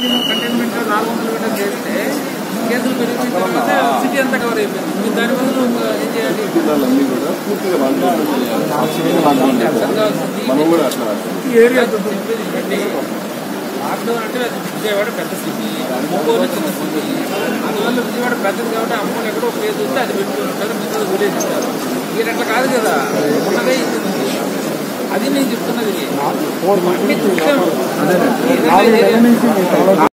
Containment నాలుగు వందల metre చేస్తే కేసులు పెరిగిన తర్వాత సిటీ అంతా కవర్ అయిపోయింది మీరు దాని బదులు ఏం చేయాలి జిల్లాలన్నీ కూడా పూర్తిగా లాక్డౌన్ చేయాలి. లాక్డౌన్ చేయాలి. సంఘాల్సింది మనం కూడా అట్లా చెప్పేది ఏంటంటే లాక్డౌన్ అంటే అది విజయవాడ పెద్ద సిటీ ఒంగోలు చిన్న సిటీ అందువల్ల విజయవాడ పెద్దది కాబట్టి అమ్మోళ్ళు ఎక్కడో పేరు వస్తే అది పెట్టుకుని ఉంటారు మిగతా విలేజ్ ఇస్తారు మీరు అట్లా కాదు కదా ఉన్నదే ఇది ఉంది. అది నేను చెప్తున్నది అన్ని చూసాము. ఈ విధంగా ఏరియా-